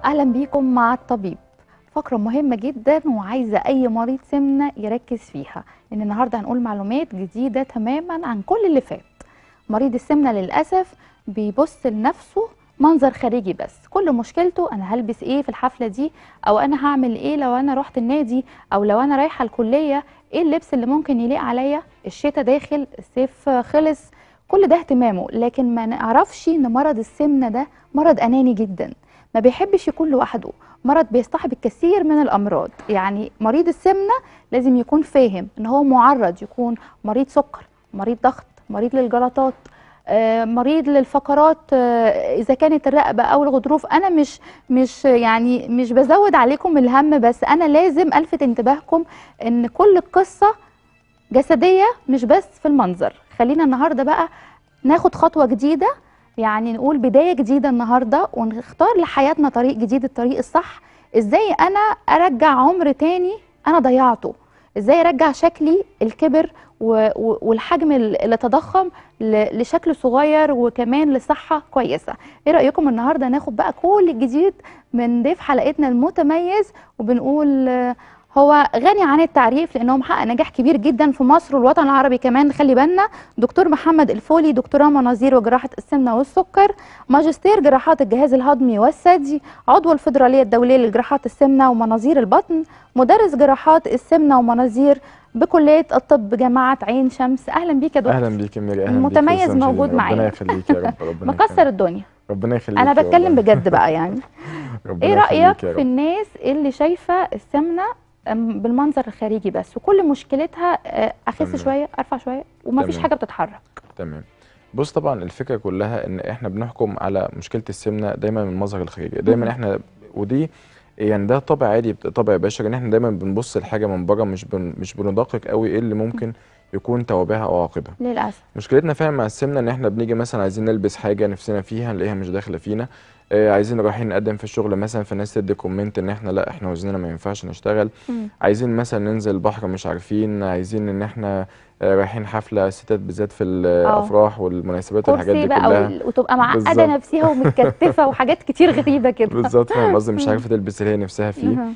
اهلا بيكم مع الطبيب فقرة مهمة جدا وعايزة أي مريض سمنة يركز فيها لأن النهاردة هنقول معلومات جديدة تماما عن كل اللي فات مريض السمنة للأسف بيبص لنفسه منظر خارجي بس كل مشكلته أنا هلبس إيه في الحفلة دي أو أنا هعمل إيه لو أنا رحت النادي أو لو أنا رايحة الكلية إيه اللبس اللي ممكن يليق عليا الشتاء داخل الصيف خلص كل ده اهتمامه لكن ما نعرفش ان مرض السمنه ده مرض اناني جدا ما بيحبش يكون لوحده مرض بيصطحب الكثير من الامراض يعني مريض السمنه لازم يكون فاهم ان هو معرض يكون مريض سكر مريض ضغط مريض للجلطات آه، مريض للفقرات آه، اذا كانت الرقبه او الغضروف انا مش مش يعني مش بزود عليكم الهم بس انا لازم الفت انتباهكم ان كل القصه جسديه مش بس في المنظر خلينا النهارده بقى ناخد خطوه جديده يعني نقول بدايه جديده النهارده ونختار لحياتنا طريق جديد الطريق الصح ازاي انا ارجع عمر تاني انا ضيعته ازاي ارجع شكلي الكبر و- و- والحجم اللي تضخم ل- لشكل صغير وكمان لصحه كويسه ايه رايكم النهارده ناخد بقى كل الجديد من ضيف حلقتنا المتميز وبنقول آه، هو غني عن التعريف لانه محقق نجاح كبير جدا في مصر والوطن العربي كمان خلي بالنا دكتور محمد الفولي دكتوراه مناظير وجراحه السمنه والسكر ماجستير جراحات الجهاز الهضمي والثدي عضو الفدراليه الدوليه لجراحات السمنه ومناظير البطن مدرس جراحات السمنه ومناظير بكليه الطب جامعه عين شمس اهلا بيك يا دكتور اهلا بيك يا ميري اهلا بيك المتميز يا أستاذ موجود شيرين. معانا. ربنا يخليك يا رب ربنا مكسر يخليك. الدنيا ربنا يخليك انا يا بتكلم والله. بجد بقى يعني ربنا ايه يخليك رايك يا في رب. الناس اللي شايفه السمنه أم، بالمنظر الخارجي بس وكل مشكلتها آه، اخس تمام. شويه ارفع شويه ومفيش تمام. حاجه بتتحرك تمام بص طبعا الفكره كلها ان احنا بنحكم على مشكله السمنه دايما من المظهر الخارجي مم. دايما احنا ودي يعني ده طبع عادي طبع بشري ان احنا دايما بنبص الحاجه من بره مش بن مش بندقق قوي ايه اللي ممكن يكون توابعها او عواقبها للاسف مشكلتنا فعلا مع السمنه ان احنا بنيجي مثلا عايزين نلبس حاجه نفسنا فيها نلاقيها مش داخله فينا آه عايزين رايحين نقدم في الشغل مثلا فالناس تدي كومنت ان احنا لا احنا وزننا ما ينفعش نشتغل مم. عايزين مثلا ننزل البحر مش عارفين عايزين ان احنا آه، رايحين حفله الستات بالذات في الافراح والمناسبات والحاجات كرسي دي بقى كلها وال- وتبقى معقده بالظبط. نفسها ومتكتفه وحاجات كتير غريبه كده بالظبط فاهم قصدي مش عارفه تلبس اللي هي نفسها فيه مهم.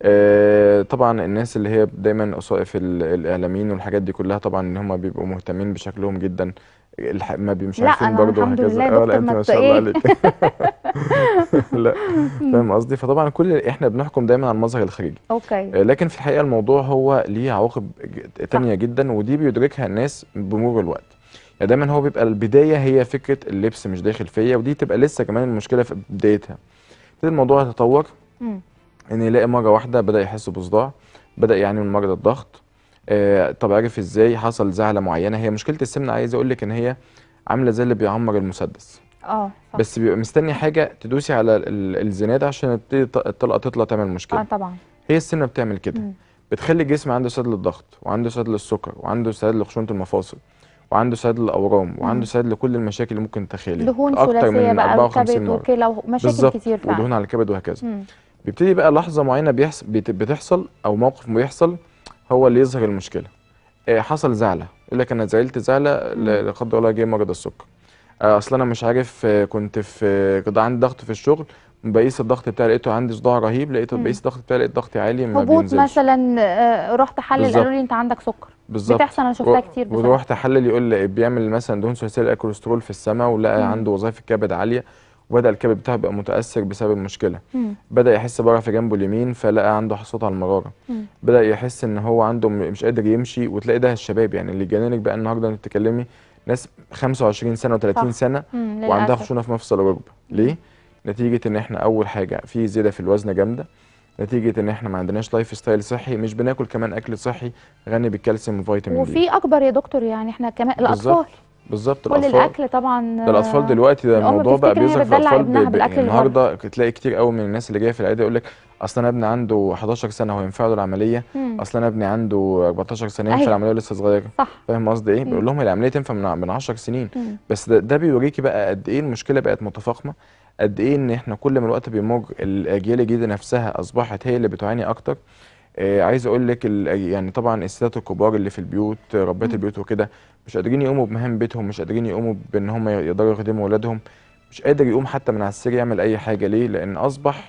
آه، طبعا الناس اللي هي دايما في ال- الاعلاميين والحاجات دي كلها طبعا ان هم بيبقوا مهتمين بشكلهم جدا الح... ما بي مش لا، عارفين أنا برضه الحمد وهكذا لله اه لا دكتور انت ما ما ت- شاء الله إيه. عليك لا فاهم قصدي فطبعا كل احنا بنحكم دايما على المظهر الخارجي اوكي آه، لكن في الحقيقه الموضوع هو ليه عواقب ج- تانية جدا ودي بيدركها الناس بمرور الوقت يعني دايما هو بيبقى البدايه هي فكره اللبس مش داخل فيا ودي تبقى لسه كمان المشكله في بدايتها ابتدي الموضوع يتطور مم. ان يلاقي مره واحده بدا يحس بصداع بدا يعاني من مرض الضغط آه طب عرف ازاي حصل زعله معينه هي مشكله السمنه عايز اقول لك ان هي عامله زي اللي بيعمر المسدس اه صح. بس بيبقى مستني حاجه تدوسي على ال- الزناد عشان تبتدي الط- الطلقه تطلع تعمل مشكله اه طبعا هي السمنه بتعمل كده مم. بتخلي الجسم عنده استعداد للضغط وعنده استعداد للسكر وعنده استعداد لخشونه المفاصل وعنده استعداد للاورام مم. وعنده استعداد لكل المشاكل اللي ممكن تتخيليها دهون اكتر ثلاثيه من بقى 54 وكبد مره وكلى ومشاكل بالظبط كتير فعلا ودهون على الكبد وهكذا مم. بيبتدي بقى لحظه معينه بيحصل بت- بتحصل او موقف بيحصل هو اللي يظهر المشكله آه، حصل زعله يقول لك انا زعلت زعله لا لا قدر الله جه مرض السكر آه، اصل انا مش عارف آه، كنت في كنت عندي ضغط في الشغل بقيس الضغط بتاعي لقيته عندي صداع رهيب لقيته مم. بقيس الضغط بتاعي لقيت ضغطي عالي ما هبوط بينزلش مثلا آه، رحت حلل بالظبط. قالوا لي انت عندك سكر بالظبط بتحصل انا شفتها كتير بصراحه وروحت احلل يقول لي بيعمل مثلا دهون ثلاثيه الكوليسترول في السماء ولقى مم. عنده وظائف الكبد عاليه وبدا الكبد بتاعه يبقى متاثر بسبب المشكله مم. بدا يحس بره في جنبه اليمين فلقى عنده حصوات على المراره مم. بدا يحس ان هو عنده م- مش قادر يمشي وتلاقي ده الشباب يعني اللي جننك بقى النهارده انت بتتكلمي ناس 25 سنه و30 صح. سنه مم. وعندها للاسف خشونه في مفصل الركبه ليه نتيجه ان احنا اول حاجه في زياده في الوزن جامده نتيجه ان احنا ما عندناش لايف ستايل صحي مش بناكل كمان اكل صحي غني بالكالسيوم وفيتامين دي وفي اكبر يا دكتور يعني احنا كمان بالظبط. الاطفال بالظبط كل الاطفال الاكل طبعا ده الاطفال آه، دلوقتي ده الأم الموضوع بقى بتفتكر إن هي بيظهر في بتدلع الاطفال ابنها ب- ب- بالأكل اللي النهارده تلاقي كتير قوي من الناس اللي جايه في العياده يقول لك اصل انا ابني عنده 11 سنه هو ينفع له العمليه مم. اصل انا ابني عنده 14 سنه ينفع أيوة. العمليه لسه صغيره صح فاهم قصدي ايه مم. بيقول لهم العمليه تنفع من من 10 سنين مم. بس ده, ده بيوريكي بقى قد ايه المشكله بقت متفاقمه قد ايه ان احنا كل ما الوقت بيمر الاجيال الجديده نفسها اصبحت هي اللي بتعاني اكتر آه عايز اقول لك ال- يعني طبعا الستات الكبار اللي في البيوت آه، ربات مم. البيوت وكده مش قادرين يقوموا بمهام بيتهم مش قادرين يقوموا بان هم يقدروا يخدموا اولادهم مش قادر يقوم حتى من على السرير يعمل اي حاجه ليه لان اصبح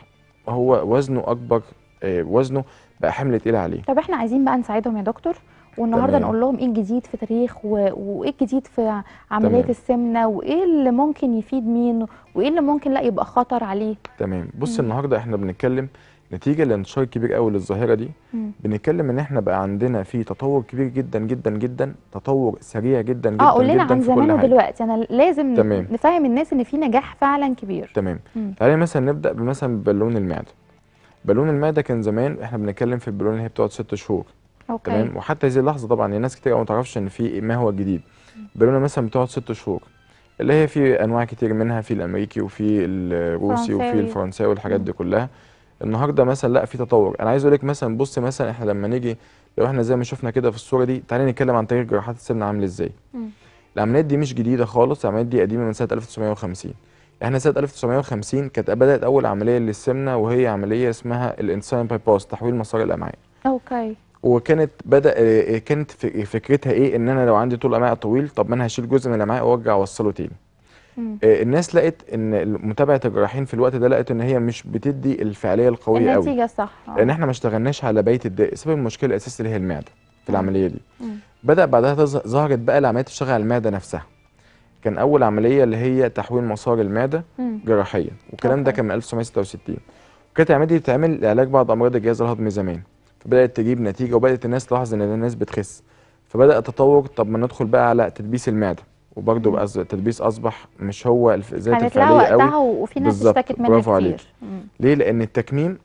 هو وزنه اكبر آه، وزنه بقى حمل تقيل عليه طب احنا عايزين بقى نساعدهم يا دكتور والنهارده تمام. نقول لهم ايه الجديد في تاريخ و... وايه الجديد في عمليه تمام. السمنه وايه اللي ممكن يفيد مين وايه اللي ممكن لا يبقى خطر عليه تمام بص مم. النهارده احنا بنتكلم نتيجه لانتشار كبير قوي للظاهره دي مم. بنتكلم ان احنا بقى عندنا في تطور كبير جدا جدا جدا تطور سريع جدا جدا اه قول لنا جدا عن في كل زمان حاجه ودلوقتي انا لازم تمام. نفهم الناس ان في نجاح فعلا كبير تمام مم. تعالى مثلا نبدا بمثلا ببالون المعده بالون المعده كان زمان احنا بنتكلم في البالون اللي هي بتقعد ست شهور اوكي تمام وحتى هذه اللحظه طبعا يعني ناس كتير ما تعرفش ان في ما هو الجديد بالونه مثلا بتقعد ست شهور اللي هي في انواع كتير منها في الامريكي وفي الروسي وفي فرنساوي. الفرنساوي والحاجات مم. دي كلها النهارده مثلا لا في تطور انا عايز اقول لك مثلا بص مثلا احنا لما نيجي لو احنا زي ما شفنا كده في الصوره دي تعالى نتكلم عن تاريخ جراحات السمنه عامل ازاي مم. العمليات دي مش جديده خالص العمليات دي قديمه من سنه 1950 احنا سنه 1950 كانت بدات اول عمليه للسمنه وهي عمليه اسمها الانسان باي باس تحويل مسار الامعاء اوكي وكانت بدا آه، كانت ف- فكرتها ايه ان انا لو عندي طول امعاء طويل طب ما انا هشيل جزء من الامعاء وارجع اوصله تاني مم. آه، الناس لقت ان متابعه الجراحين في الوقت ده لقت ان هي مش بتدي الفعاليه القويه قوي النتيجه صح آه. لان احنا ما اشتغلناش على بيت الداء سبب المشكله الاساسي اللي هي المعده في مم. العمليه دي مم. بدا بعدها تظ- ظهرت بقى العمليات تشتغل على المعده نفسها كان اول عمليه اللي هي تحويل مسار المعده مم. جراحيا والكلام ده أوكي. كان من 1966 وكانت العمليه دي بتتعمل لعلاج بعض امراض الجهاز الهضمي زمان فبدات تجيب نتيجه وبدات الناس تلاحظ ان الناس بتخس فبدا التطور طب ما ندخل بقى على تدبيس المعده وبرضه مم. بقى الز- التدبيس اصبح مش هو الف- ذات كانت لها الفعاليه قوي وقتها وفي ناس بالظبط، اشتكت منها برافو كتير عليك. مم. ليه لان التكميم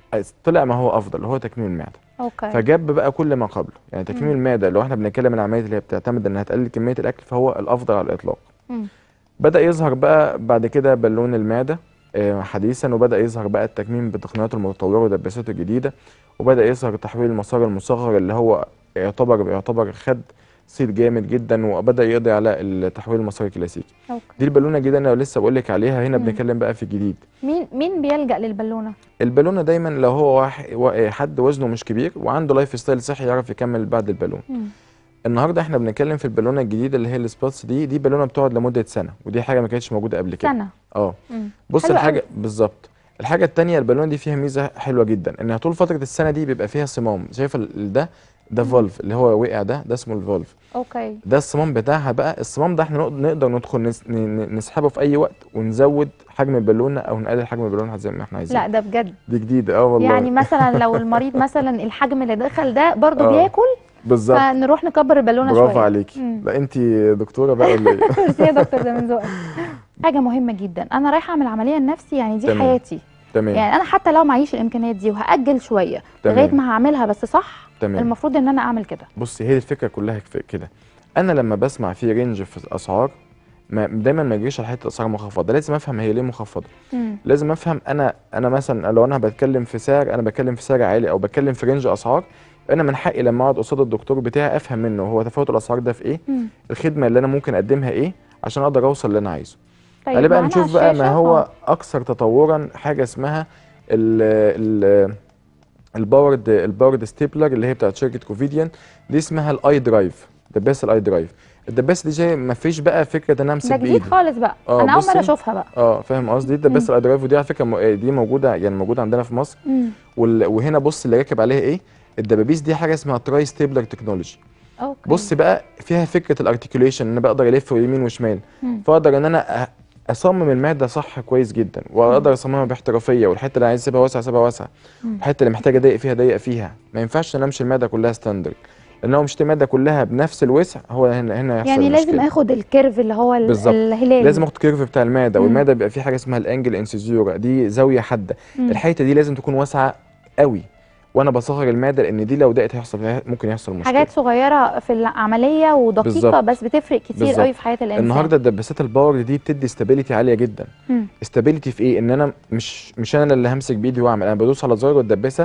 طلع ما هو افضل هو تكميم المعده اوكي فجاب بقى كل ما قبله يعني تكميم مم. المعده لو احنا بنتكلم عن العمليات اللي هي بتعتمد انها تقلل كميه الاكل فهو الافضل على الاطلاق مم. بدا يظهر بقى بعد كده بالون المعده آه، حديثا وبدا يظهر بقى التكميم بتقنياته المتطوره ودباساته الجديده وبدا يظهر تحويل المسار المصغر اللي هو يعتبر يعتبر خد صيت جامد جدا وبدا يقضي على التحويل المسار الكلاسيكي اوكي دي البالونه الجديده انا لسه بقول لك عليها هنا مم. بنتكلم بقى في الجديد مين مين بيلجأ للبالونه البالونه دايما لو هو واحد وا- حد وزنه مش كبير وعنده لايف ستايل صحي يعرف يكمل بعد البالون مم. النهارده احنا بنتكلم في البالونه الجديده اللي هي السباتس دي دي بالونه بتقعد لمده سنه ودي حاجه ما كانتش موجوده قبل كده سنه اه مم. بص حلو الحاجه قوي. بالظبط الحاجه التانية البالونه دي فيها ميزه حلوه جدا انها طول فتره السنه دي بيبقى فيها صمام شايفه ال- ده ده مم. فولف اللي هو وقع ده ده اسمه الفولف اوكي ده الصمام بتاعها بقى الصمام ده احنا نقد- نقدر ندخل نس- ن- ن- نسحبه في اي وقت ونزود حجم البالونه او نقلل حجم البالونه زي ما احنا عايزين لا ده بجد دي جديده اه والله يعني مثلا لو المريض مثلا الحجم اللي دخل ده برضو آه. بياكل بالظبط فنروح نكبر البالونه شويه برافو عليكي مم. لا انت دكتوره بقى ولا ايه ميرسي يا دكتور ده من ذوقك حاجه مهمه جدا انا رايحه اعمل عمليه لنفسي يعني دي تمام. حياتي تمام يعني انا حتى لو معيش الامكانيات دي وهاجل شويه لغايه تمام ما هعملها بس صح تمام المفروض ان انا اعمل كده بصي هي الفكره كلها في كده انا لما بسمع في رينج في الاسعار ما دايما ما يجيش على حته اسعار مخفضه لازم افهم هي ليه مخفضه مم. لازم افهم انا انا مثلا لو انا بتكلم في سعر انا بتكلم في سعر عالي او بتكلم في رينج اسعار انا من حقي لما اقعد قصاد الدكتور بتاعي افهم منه هو تفاوت الاسعار ده في ايه مم. الخدمه اللي انا ممكن اقدمها ايه عشان اقدر اوصل اللي انا عايزه طيب تعالى بقى معانا على نشوف بقى ما الشاشة؟ هو آه. اكثر تطورا حاجه اسمها ال ال الباورد الباورد ستيبلر اللي هي بتاعت شركه كوفيديان دي اسمها الاي درايف دباسه الاي درايف الدباسه دي جاي ما فيش بقى فكره ان انا امسك ده جديد بايدي خالص بقى آه، انا اول مره بصي. اشوفها بقى اه فاهم قصدي الدباسه الاي درايف ودي على فكره م- دي موجوده يعني موجوده عندنا في مصر مم. وال- وهنا بص اللي راكب عليها ايه الدبابيس دي حاجه اسمها تراي ستيبلر تكنولوجي اوكي بص بقى فيها فكره الارتكيوليشن ان انا بقدر الف يمين وشمال مم. فاقدر ان انا أ- اصمم المعده صح كويس جدا واقدر اصممها باحترافيه والحته اللي عايز اسيبها واسعه اسيبها واسعه مم. الحته اللي محتاجه اضيق فيها ضيق فيها ما ينفعش ان أنا امشي المعده كلها ستاندرد لان لو مشيت المعده كلها بنفس الوسع هو هنا هنا يحصل يعني لازم المشكلة. اخد الكيرف اللي هو ال- بالظبط. الهلالي لازم اخد كيرف بتاع المعده مم. والمعده بيبقى فيه حاجه اسمها الانجل انسيزيورا دي زاويه حاده مم. الحته دي لازم تكون واسعه قوي وانا بصغر المعده لان دي لو ضاقت هيحصل فيها ممكن يحصل مشكله حاجات صغيره في العمليه ودقيقه بالظبط. بس بتفرق كتير بالظبط. قوي في حياه الانسان النهارده الدباسات الباور دي بتدي استابيليتي عاليه جدا مم. استابيليتي في ايه ان انا مش مش انا اللي همسك بايدي واعمل انا بدوس على زرار الدباسه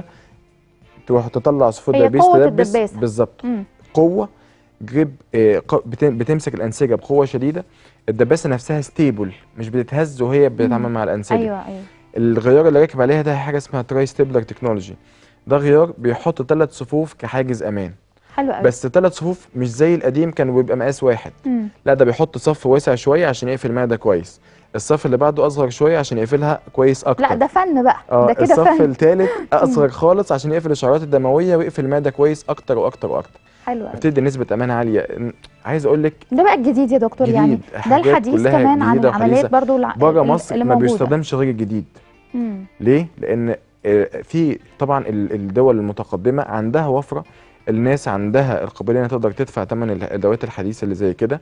تروح تطلع صفوف هي دبيس قوة تدبس الدباسة. بالظبط مم. قوه جريب آه، ق- بت- بتمسك الانسجه بقوه شديده الدباسه نفسها ستيبل مش بتتهز وهي بتتعامل مم. مع الانسجه ايوه ايوه الغيار اللي راكب عليها ده حاجه اسمها تراي ستيبلر تكنولوجي ده غيار بيحط ثلاث صفوف كحاجز امان حلو قوي بس ثلاث صفوف مش زي القديم كان بيبقى مقاس واحد مم. لا ده بيحط صف واسع شويه عشان يقفل المعده كويس الصف اللي بعده اصغر شويه عشان يقفلها كويس اكتر لا ده فن بقى اه ده كده الصف فن الثالث اصغر خالص عشان يقفل الشعيرات الدمويه ويقفل المعده كويس اكتر واكتر واكتر حلو قوي بتدي نسبه امان عاليه عايز اقول لك ده بقى الجديد يا دكتور يعني جديد، ده حاجات الحديث كلها كمان عن جديدة العمليات وحديثة. برضو الع- بره ال- مصر اللي ما موجودة. بيستخدمش غير الجديد مم. ليه؟ لأن آه، في طبعا ال- الدول المتقدمة عندها وفرة الناس عندها القابلية انها تقدر تدفع ثمن الأدوات الحديثة اللي زي كده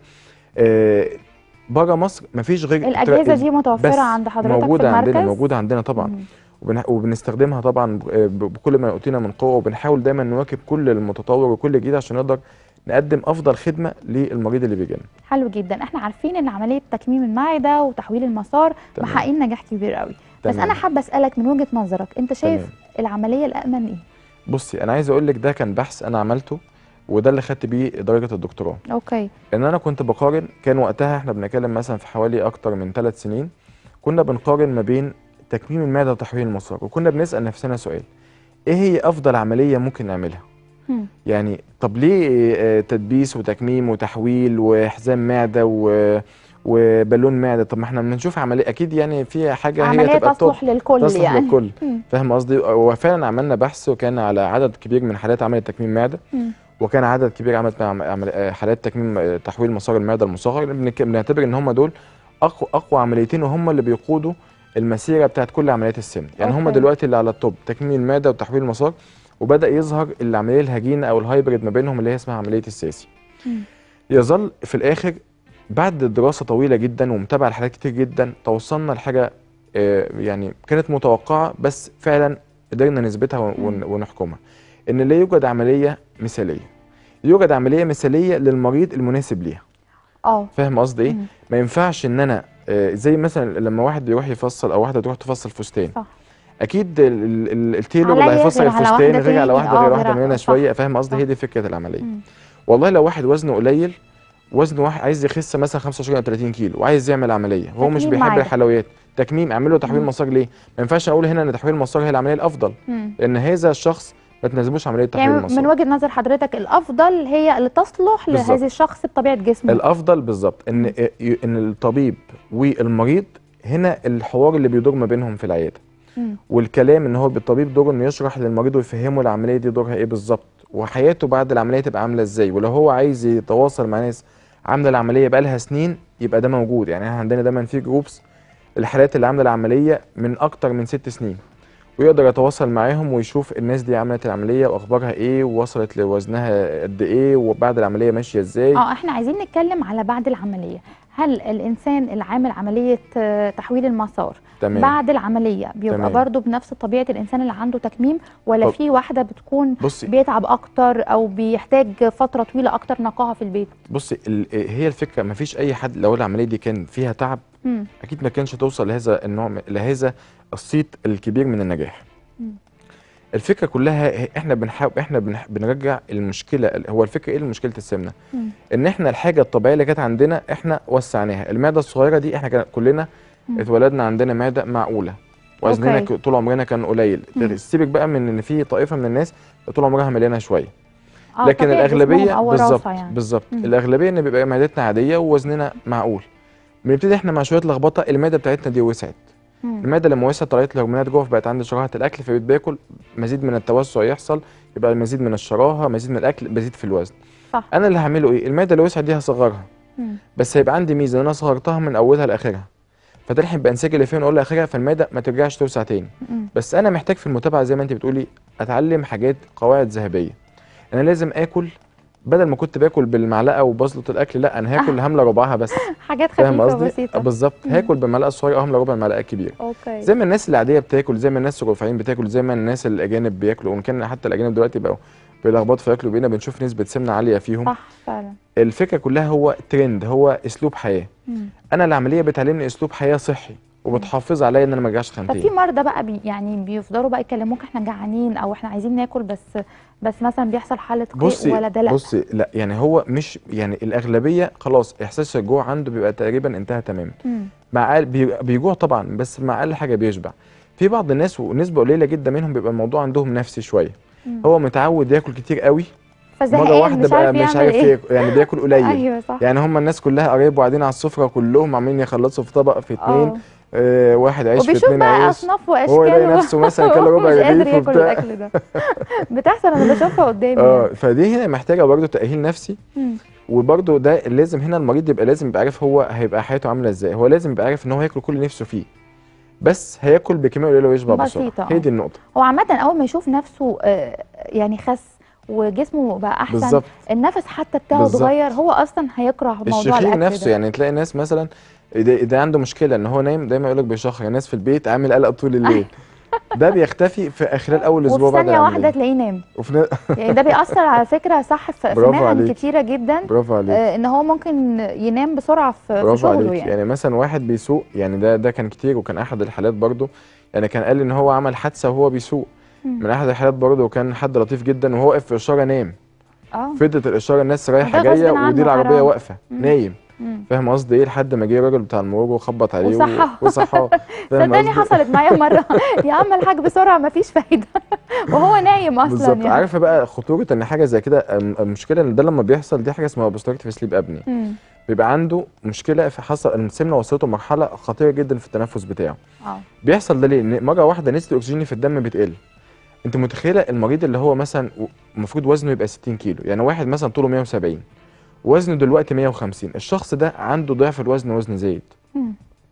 بره مصر مفيش غير الأجهزة دي بس متوفرة عند حضرتك في موجودة المركز عندنا موجودة عندنا طبعا مم. وبن- وبنستخدمها طبعا ب- ب- بكل ما يؤتينا من قوة وبنحاول دايما نواكب كل المتطور وكل جديد عشان نقدر نقدم أفضل خدمة للمريض اللي بيجي لنا حلو جدا احنا عارفين ان عملية تكميم المعدة وتحويل المسار تمام. محققين نجاح كبير قوي بس تمام. انا حابة اسألك من وجهة نظرك انت شايف تمام. العملية الأأمن ايه؟ بصي أنا عايز أقول لك ده كان بحث أنا عملته وده اللي خدت بيه درجة الدكتوراه اوكي ان انا كنت بقارن كان وقتها احنا بنتكلم مثلا في حوالي اكتر من ثلاث سنين كنا بنقارن ما بين تكميم المعده وتحويل المسار وكنا بنسال نفسنا سؤال ايه هي افضل عمليه ممكن نعملها مم. يعني طب ليه آه، تدبيس وتكميم وتحويل وحزام معده و وبالون معده طب ما احنا بنشوف عمليه اكيد يعني في حاجه هي عملية تبقى التوب تصلح للكل تصلح يعني للكل مم. فاهم قصدي وفعلا عملنا بحث وكان على عدد كبير من حالات عملت تكميم معده مم. وكان عدد كبير عملت عم- عمل- آه، حالات تكميم آه، تحويل مسار المعده المصغر بنك- بنعتبر ان هم دول اقوى اقوى عمليتين وهم اللي بيقودوا المسيره بتاعت كل عمليات السمن يعني هم أوكي. دلوقتي اللي على التوب تكميم المعده وتحويل المسار وبدا يظهر العمليه الهجينه او الهايبريد ما بينهم اللي هي اسمها عمليه الساسي مم. يظل في الاخر بعد دراسه طويله جدا ومتابعه لحالات كتير جدا توصلنا لحاجه آه، يعني كانت متوقعه بس فعلا قدرنا نثبتها ون- ون- ونحكمها ان لا يوجد عمليه مثاليه يوجد عمليه مثاليه للمريض المناسب ليها اه فاهم قصدي ايه مم. ما ينفعش ان انا آه، زي مثلا لما واحد بيروح يفصل او واحده تروح تفصل فستان صح اكيد ال- ال- ال- التيلور عليا اللي هيفصل غير على الفستان واحدة غير على تاني، واحده آه، غير غير واحده على- من هنا صح، شويه فاهم قصدي صح. هي دي فكره العمليه مم. والله لو واحد وزنه قليل وزنه واحد عايز يخس مثلا 25 او 30 كيلو وعايز يعمل عمليه هو مش تكميم بيحب معدة. الحلويات تكميم اعمل له تحويل مم. مسار ليه ما ينفعش اقول هنا ان تحويل المسار هي العمليه الافضل مم. لان هذا الشخص ما تناسبوش عمليه تحويل يعني المسار من وجهة نظر حضرتك الأفضل هي اللي تصلح بالظبط. لهذا الشخص بطبيعة جسمه الافضل بالظبط ان ان الطبيب والمريض هنا الحوار اللي بيدور ما بينهم في العياده مم. والكلام ان هو بالطبيب دوره انه يشرح للمريض ويفهمه العمليه دي دورها ايه بالظبط وحياته بعد العمليه تبقى عامله ازاي ولو هو عايز يتواصل مع ناس عامله العمليه بقالها سنين يبقى ده موجود يعني احنا عندنا دايما في جروبس الحالات اللي عامله العمليه من اكتر من ست سنين ويقدر يتواصل معاهم ويشوف الناس دي عملت العمليه واخبارها ايه ووصلت لوزنها قد ايه وبعد العمليه ماشيه ازاي اه احنا عايزين نتكلم على بعد العملية هل الإنسان اللي عامل عملية آه، تحويل المسار تمام بعد العملية بيبقى تمام. برضو بنفس طبيعة الإنسان اللي عنده تكميم ولا طب- في واحدة بتكون بصي بيتعب أكتر أو بيحتاج فترة طويلة أكتر نقاهة في البيت بصي ال- هي الفكره ما فيش اي حد لو العمليه دي كان فيها تعب مم. اكيد ما كانش توصل لهذا النوع من- لهذا الصيت الكبير من النجاح مم. الفكره كلها ه- احنا بنحاول احنا بنح- بنرجع المشكله هو الفكره ايه مشكله السمنه مم. ان احنا الحاجه الطبيعيه اللي كانت عندنا احنا وسعناها المعده الصغيره دي احنا كان كلنا مم. اتولدنا عندنا معده معقوله وزننا أوكي. ك- طول عمرنا كان قليل مم. سيبك بقى من ان في طائفه من الناس طول عمرها مليانه شويه اه لكن طبيعة جسمهم الاغلبيه أو وراثة بالظبط يعني بالظبط مم. الاغلبيه ان بيبقى معدتنا عاديه ووزننا معقول بنبتدي احنا مع شويه لخبطه المعده بتاعتنا دي وسعت مم. المعده لما وسعت طلعت الهرمونات جوه فبقت عندي شراهه الاكل فبقيت باكل مزيد من التوسع يحصل يبقى مزيد من الشراهه مزيد من الاكل بزيد في الوزن صح انا اللي هعمله ايه المعده اللي وسعت دي هصغرها مم. بس هيبقى عندي ميزه ان انا صغرتها من اولها لاخرها فتلحق بانسجه اللي فيها من اولها لاخرها فالمعده ما ترجعش توسع تاني مم. بس انا محتاج في المتابعه زي ما انت بتقولي اتعلم حاجات قواعد ذهبيه انا لازم اكل بدل ما كنت باكل بالمعلقه وبزلط الاكل لا انا هاكل هملى ربعها بس حاجات فاهم خفيفة قصدي وبسيطة بالظبط مم. هاكل بالمعلقه الصغيره او هملى ربع المعلقه الكبيره اوكي زي ما الناس العاديه بتاكل زي ما الناس الرفيعين بتاكل زي ما الناس الاجانب بياكلوا وان كان حتى الاجانب دلوقتي بقوا بيلخبطوا في ياكلوا بقينا بنشوف نسبه سمنه عاليه فيهم صح فعلا الفكره كلها هو ترند هو اسلوب حياه مم. انا العمليه بتعلمني اسلوب حياه صحي وبتحافظ عليا ان انا ما ارجعش طب في خنتين مرضى بقى بي يعني بيفضلوا بقى يكلموك احنا جعانين او احنا عايزين ناكل بس بس مثلا بيحصل حاله قيء بصي ولا ده لا بصي لا يعني هو مش يعني الاغلبيه خلاص احساس الجوع عنده بيبقى تقريبا انتهى تماما مم. مع أقل- بي- بيجوع طبعا بس مع اقل حاجه بيشبع في بعض الناس ونسبه قليله جدا منهم بيبقى الموضوع عندهم نفسي شويه مم. هو متعود ياكل كتير قوي مره فزهقان واحده مش بقى عارف مش يعمل عارف ايه ياكل يعني بياكل قليل ايوه صح يعني هم الناس كلها قرايبه قاعدين على السفره كلهم عمالين يخلصوا في طبق في اتنين اه آه واحد عيش في وبيشوف اتنين بقى عيش اصناف واشكال هو يلاقي و- نفسه مثلا كل وهو ربع مش قادر رغيف ياكل وبتاع الاكل ده بتحصل انا بشوفها قدامي اه يعني. فدي هنا محتاجه برضه تاهيل نفسي مم. وبرضه ده لازم هنا المريض يبقى لازم يبقى عارف هو هيبقى حياته عامله ازاي هو لازم يبقى عارف ان هو هياكل كل اللي نفسه فيه بس هياكل بكميه قليله ويشبع بسرعه بسيطة، هي اه. دي النقطه هو عامة أول ما يشوف نفسه آه، يعني خس وجسمه بقى أحسن بالظبط النفس حتى بتاعه بالظبط. اتغير هو أصلا هيكره موضوع الشخير الأكل نفسه ده يعني تلاقي ناس مثلا ده, ده عنده مشكله ان هو نايم دايما يقول لك بيشخر ناس في البيت عامل قلق طول الليل ده بيختفي في خلال اول اسبوع وفي بعد ثانية واحدة العمليه تلاقيه نام وفي نا- يعني ده بيأثر على فكرة صح في في برافو مهن عليك. كتيرة جدا برافو عليك آه، إن هو ممكن ينام بسرعة في في برافو شغله عليك يعني يعني مثلا واحد بيسوق يعني ده ده كان كتير وكان احد الحالات برضو يعني كان قال ان هو عمل حادثه وهو بيسوق مم. من احد الحالات برضو وكان حد لطيف جدا وهو واقف في اشاره نام اه فضلت الاشاره الناس رايحه وده غصب جايه عنه ودي العربيه حرام. واقفه مم. نايم مم. فاهم قصدي ايه لحد ما جه الراجل بتاع المرور وخبط عليه و- وصحاه. وصحاه فاهم صدقني قصدي حصلت معايا مرة يا عم الحاج بسرعة مفيش فايدة وهو نايم أصلا بالظبط يعني عارفه بقى خطوره ان حاجه زي كده الم- المشكله ان ده لما بيحصل دي حاجه اسمها obstructive sleep apnea مم. بيبقى عنده مشكله في حصل السمنه وصلته مرحله خطيره جدا في التنفس بتاعه اه بيحصل ده ليه؟ ان مره واحده نسبه الاكسجين في الدم بتقل انت متخيله المريض اللي هو مثلا و- المفروض وزنه يبقى 60 كيلو يعني واحد مثلا طوله 170 وزنه دلوقتي 150 الشخص ده عنده ضعف الوزن وزن زايد مم.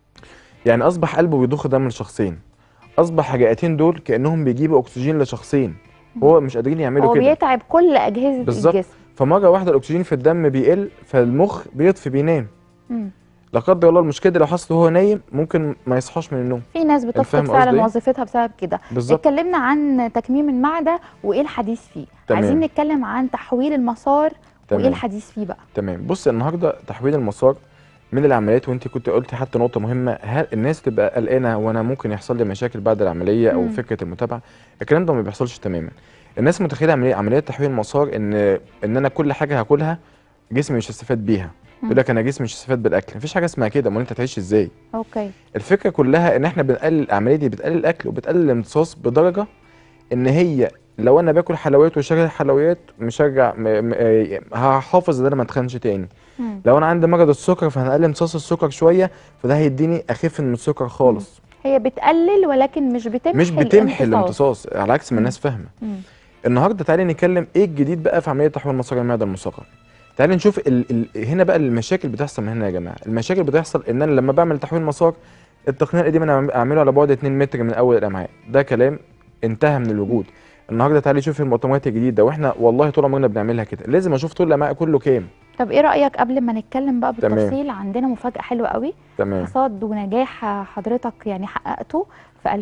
يعني اصبح قلبه بيضخ دم لشخصين اصبح الرئتين دول كانهم بيجيبوا اكسجين لشخصين هو مش قادرين يعملوا هو كده بيتعب كل أجهزة بالظبط. الجسم فمره واحده الاكسجين في الدم بيقل فالمخ بيطفي بينام مم. لا قدر الله المشكله دي لو حصلت وهو نايم ممكن ما يصحاش من النوم في ناس فاهم بتفقد قصدي فعلا إيه؟ وظيفتها بسبب كده بالظبط اتكلمنا عن تكميم المعدة وايه الحديث فيه تمام. عايزين نتكلم عن تحويل المسار وايه تمام الحديث فيه بقى تمام بص النهارده تحويل المسار من العمليات وانت كنت قلتي حتى نقطه مهمه هل الناس تبقى قلقانه وانا ممكن يحصل لي مشاكل بعد العمليه او مم. فكره المتابعه الكلام ده ما بيحصلش تماما الناس متخيله عمليه عمليه تحويل المسار ان ان انا كل حاجه هاكلها جسمي مش هستفاد بيها مم. يقول لك انا جسمي مش هستفاد بالاكل مفيش حاجه اسمها كده امال انت هتعيش ازاي اوكي الفكره كلها ان احنا بنقلل العمليه دي بتقلل الاكل وبتقلل الامتصاص بدرجه ان هي لو انا باكل حلويات وشغل حلويات مش هرجع م... م... آه، هحافظ ان انا ما اتخنش تاني مم. لو انا عندي مرض السكر فهنقلل امتصاص السكر شويه فده هيديني اخف من السكر خالص هي بتقلل ولكن مش بتمحي مش بتمحي الامتصاص. الامتصاص على عكس ما مم. الناس فاهمه مم. النهارده تعالي نتكلم ايه الجديد بقى في عمليه تحويل مسار المعده المصغر تعالي نشوف ال... ال... هنا بقى المشاكل بتحصل من هنا يا جماعه المشاكل بتحصل ان انا لما بعمل تحويل مسار التقنيه القديمه انا اعمله على بعد 2 متر من اول الامعاء ده كلام انتهى من الوجود النهارده تعالي شوفي المؤتمرات الجديده واحنا والله طول عمرنا بنعملها كده لازم اشوف طول الامعاء كله كام طب ايه رايك قبل ما نتكلم بقى تمام. بالتفصيل عندنا مفاجاه حلوه قوي تمام حصاد ونجاح حضرتك يعني حققته في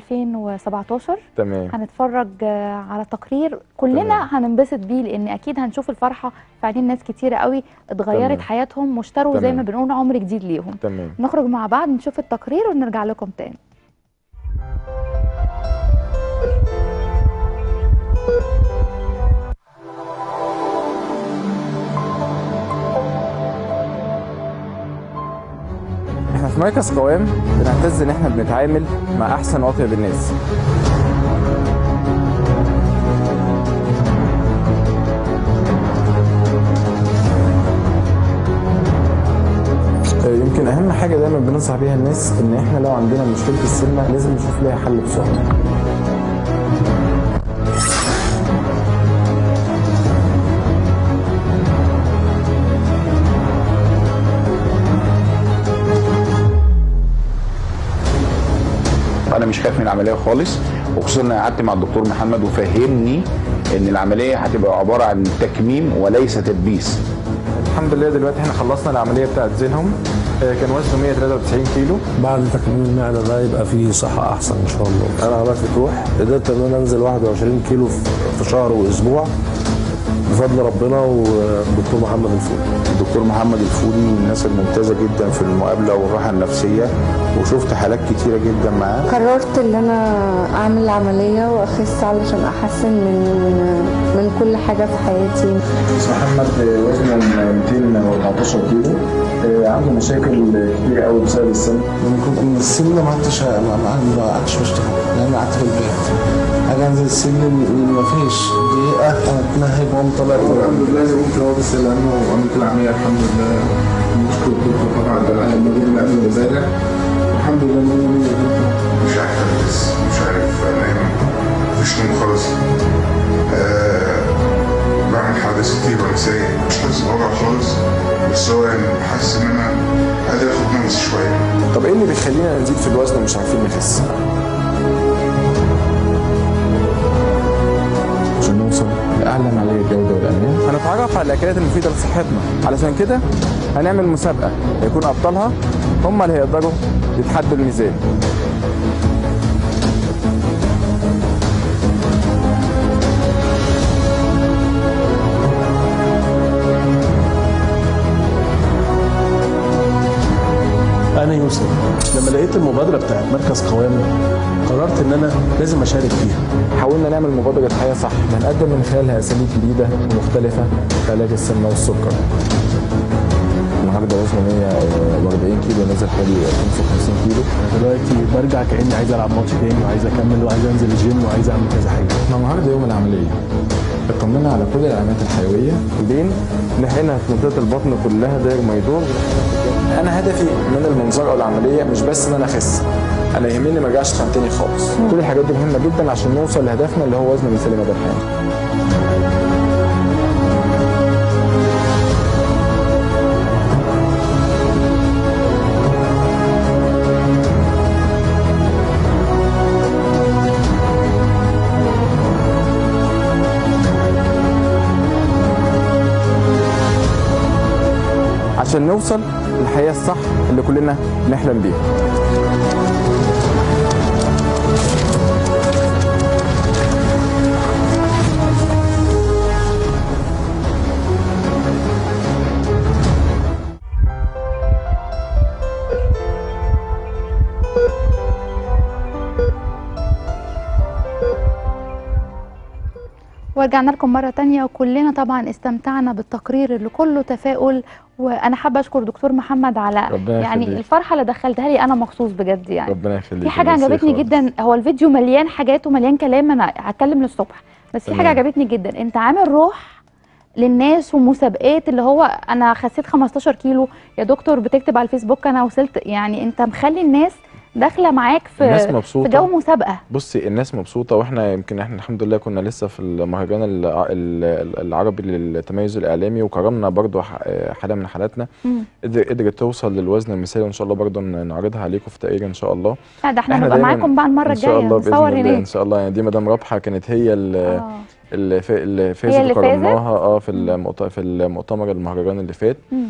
2017 تمام هنتفرج آه، على تقرير كلنا تمام. هننبسط بيه لان اكيد هنشوف الفرحه في عينين ناس كتيره قوي اتغيرت تمام. حياتهم واشتروا زي ما تمام. بنقول عمر جديد ليهم تمام نخرج مع بعض نشوف التقرير ونرجع لكم تاني احنا في مركز قوام بنعتز ان احنا بنتعامل مع احسن واطيب الناس آه، يمكن اهم حاجه دايما بننصح بيها الناس ان احنا لو عندنا مشكله السمنه لازم نشوف لها حل بسرعه انا مش خايف من العمليه خالص وخصوصا ان أنا قعدت مع الدكتور محمد وفهمني ان العمليه هتبقى عباره عن تكميم وليس تدبيس الحمد لله دلوقتي احنا خلصنا العمليه بتاعت زينهم آه، كان وزنه 193 كيلو بعد تكميم المعده ده يبقى فيه صحه احسن ان شاء الله انا عملت فتوح قدرت ان انا انزل 21 كيلو في في شهر واسبوع بفضل ربنا والدكتور محمد الفوق الدكتور محمد الفولي من الناس الممتازه جدا في المقابله والراحه النفسيه وشفت حالات كتيره جدا معاه قررت ان انا اعمل عمليه واخس علشان احسن من من كل حاجه في حياتي محمد وزنه 214 كيلو عنده مشاكل كتير قوي بسبب السن ممكن يكون السمنه ما عدتش ما ما- ما عدتش بشتغل لان قعدت في البيت اجي انزل السلم ما فيش دقيقه اتنهج واقوم طالع الحمد لله قمت هو بس لانه عملت العمليه الحمد لله نشكر الدكتور طبعا على المجهود اللي قبل امبارح الحمد لله مية مية جدا مش عارف اركز مش عارف انام مفيش نوم خالص آه بعمل حوادث كتير وانا سايق مش حاسس بوجع خالص بس هو يعني حاسس ان انا قادر اخد نفس شويه طب ايه اللي بيخلينا نزيد في الوزن ومش عارفين نخس عشان نوصل لاعلى معايير الجوده والامان هنتعرف على الاكلات المفيده لصحتنا علشان كده هنعمل مسابقه هيكون ابطالها هم اللي هيقدروا يتحدوا الميزان انا يوسف لما لقيت المبادره بتاعت مركز قوامه قررت ان انا لازم اشارك فيها حاولنا نعمل مبادرة حياة صح بنقدم من خلالها أساليب جديدة ومختلفة في علاج السمنة والسكر النهارده وزني 140 كيلو نزل حوالي 55 كيلو دلوقتي برجع كاني عايز العب ماتش تاني وعايز اكمل وعايز انزل الجيم وعايز اعمل كذا حاجه احنا النهارده يوم العملية اطمنا على كل العلامات الحيوية بين ناحينا في منطقة البطن كلها داير ما يدور أنا هدفي من المنظار أو العملية مش بس إن أنا أخس أنا يهمني ما أرجعش خان تاني خالص كل الحاجات دي مهمة جدا عشان نوصل لهدفنا اللي هو وزن مثالي مدى الحياة عشان نوصل للحياة الصح اللي كلنا نحلم بيها ورجعنا لكم مرة تانية وكلنا طبعا استمتعنا بالتقرير اللي كله تفاؤل وانا حابة اشكر دكتور محمد على ربنا يعني يخليك. الفرحة اللي دخلتها لي انا مخصوص بجد يعني ربنا يخليك في حاجة ميرسي عجبتني خالص. جدا هو الفيديو مليان حاجات ومليان كلام انا هتكلم للصبح بس في تمام. حاجة عجبتني جدا انت عامل روح للناس ومسابقات اللي هو انا خسيت 15 كيلو يا دكتور بتكتب على الفيسبوك انا وصلت يعني انت مخلي الناس داخله معاك في الناس في مبسوطة جو مسابقه بصي الناس مبسوطة واحنا يمكن احنا الحمد لله كنا لسه في المهرجان الع- ال- العربي للتميز الإعلامي وكرمنا برضو ح- حالة من حالاتنا مم. قدر- قدرت توصل للوزن المثالي وان شاء الله برضو ن- نعرضها عليكم في تقرير ان شاء الله لا ده احنا إحنا نبقى دايماً معاكم بقى المره ان شاء الجايه الله باذن نصور الله ان هناك شاء الله يعني دي مدام رابحه كانت هي ال- آه. اللي فا- اللي فازت اللي فازت؟ وكرمناها اه في المؤت- في المؤتمر المهرجان اللي فات مم.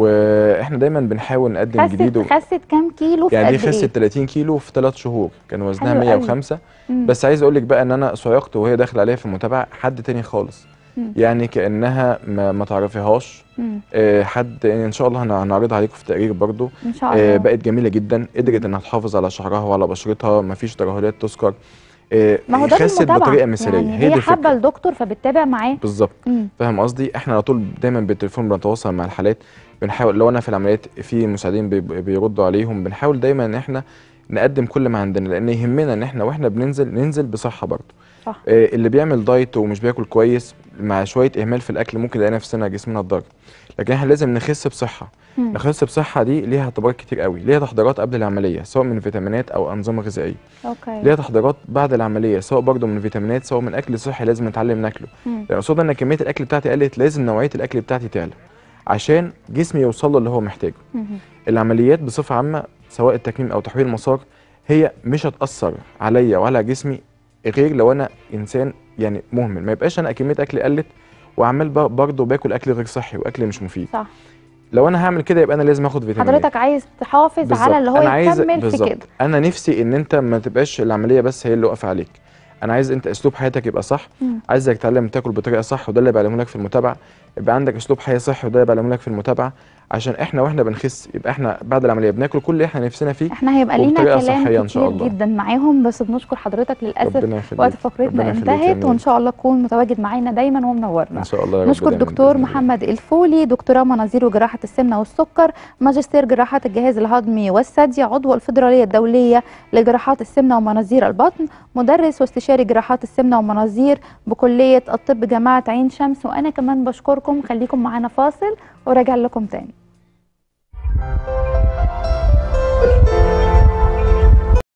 واحنا دايما بنحاول نقدم جديد و... خست خست كام كيلو في يعني دي قد ايه؟ خست 30 كيلو في 3 شهور كان وزنها حلو قوي. 105 مم. بس عايز اقول لك بقى ان انا سيقت وهي داخله عليا في المتابعه حد تاني خالص مم. يعني كانها ما, ما تعرفيهاش مم. آه، حد ان شاء الله هن- هنعرضها عليكم في تقرير برضو ان شاء آه، الله بقت جميله جدا قدرت انها تحافظ على شعرها وعلى بشرتها مفيش ترهلات تذكر آه، ما هو ده خست المتابعه بطريقه مثاليه يعني هي هي دي حابه الفكره الدكتور فبتتابع معاه بالظبط مم. فاهم قصدي احنا على طول دايما بالتليفون بنتواصل مع الحالات بنحاول لو انا في العمليات في مساعدين بي- بيردوا عليهم بنحاول دايما ان احنا نقدم كل ما عندنا لان يهمنا ان احنا واحنا بننزل ننزل بصحه برضه صح. آه اللي بيعمل دايت ومش بياكل كويس مع شويه اهمال في الاكل ممكن يلاقي نفسنا جسمنا اتضرر لكن احنا لازم نخس بصحه مم. نخس بصحه دي ليها اعتبارات كتير قوي ليها تحضيرات قبل العمليه سواء من فيتامينات او انظمه غذائيه اوكي ليها تحضيرات بعد العمليه سواء برضه من فيتامينات سواء من اكل صحي لازم نتعلم ناكله مم. يعني قصاد ان كميه الاكل بتاعتي قلت لازم نوعيه الاكل بتاعتي تعلى عشان جسمي يوصل له اللي هو محتاجه مم. العمليات بصفه عامه سواء التكميم او تحويل المسار هي مش هتاثر عليا وعلى جسمي غير لو انا انسان يعني مهمل ما يبقاش انا كميه اكلي قلت وعمال ب- برضه باكل اكل غير صحي واكل مش مفيد صح لو انا هعمل كده يبقى انا لازم اخد فيتامينات حضرتك عايز تحافظ بالظبط. على اللي هو أنا عايز يكمل في بالظبط. كده انا نفسي ان انت ما تبقاش العمليه بس هي اللي واقفه عليك انا عايز انت اسلوب حياتك يبقى صح مم. عايزك تتعلم تاكل بطريقه صح وده اللي بعلمه لك في المتابعه يبقى عندك اسلوب حياه صحي وده اللي بعلمه لك في المتابعه عشان احنا واحنا بنخس يبقى احنا بعد العمليه بناكل كل اللي احنا نفسنا فيه احنا هيبقى لينا وبطريقة كلام صحية إن شاء كتير الله. جدا معاهم بس بنشكر حضرتك للاسف ربنا يخليك وقت فقرتنا ربنا يخليك يا انتهت أمير. وان شاء الله تكون متواجد معانا دايما ومنورنا ان شاء الله يا رب نشكر دايماً دكتور بإذن الله. محمد الفولي دكتوراه مناظير وجراحة السمنة والسكر ماجستير جراحة الجهاز الهضمي والثدي عضو الفيدرالية الدولية لجراحات السمنة ومناظير البطن مدرس واستشاري جراحات السمنة ومناظير بكلية الطب جامعة عين شمس وأنا كمان بشكركم خليكم معانا فاصل وراجع لكم تاني